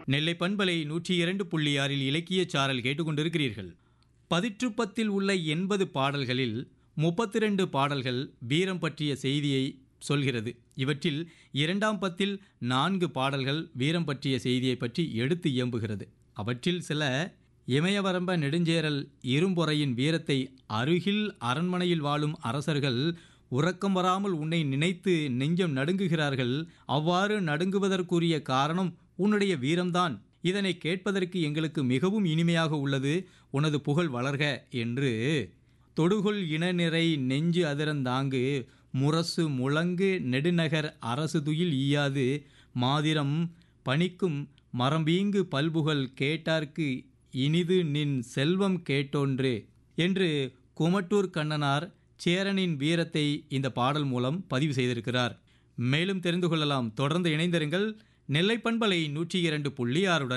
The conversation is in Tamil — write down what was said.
நெல்லை பண்பலை நூற்றி இரண்டு புள்ளி ஆறில் இலக்கியச் சாரல் கேட்டுக்கொண்டிருக்கிறீர்கள் பதிற்றுப்பத்தில் உள்ள எண்பது பாடல்களில் முப்பத்தி ரெண்டு பாடல்கள் வீரம் பற்றிய செய்தியை சொல்கிறது இவற்றில் இரண்டாம் பத்தில் நான்கு பாடல்கள் வீரம் பற்றிய செய்தியை பற்றி எடுத்து இயம்புகிறது அவற்றில் சில இமயவரம்ப நெடுஞ்சேரல் இரும்பொறையின் வீரத்தை அருகில் அரண்மனையில் வாழும் அரசர்கள் உறக்கம் வராமல் உன்னை நினைத்து நெஞ்சம் நடுங்குகிறார்கள் அவ்வாறு நடுங்குவதற்குரிய காரணம் உன்னுடைய வீரம்தான் இதனை கேட்பதற்கு எங்களுக்கு மிகவும் இனிமையாக உள்ளது உனது புகழ் வளர்க என்று தொடுகொள் இனநிறை நெஞ்சு அதிரந்தாங்கு முரசு முழங்கு நெடுநகர் அரசு துயில் ஈயாது மாதிரம் பணிக்கும் மரம்பீங்கு பல்புகழ் கேட்டார்க்கு இனிது நின் செல்வம் கேட்டோன்று என்று குமட்டூர் கண்ணனார் சேரனின் வீரத்தை இந்த பாடல் மூலம் பதிவு செய்திருக்கிறார் மேலும் தெரிந்து கொள்ளலாம் தொடர்ந்து இணைந்திருங்கள் நெல்லை பண்பலை நூற்றி இரண்டு புள்ளி ஆறுடன்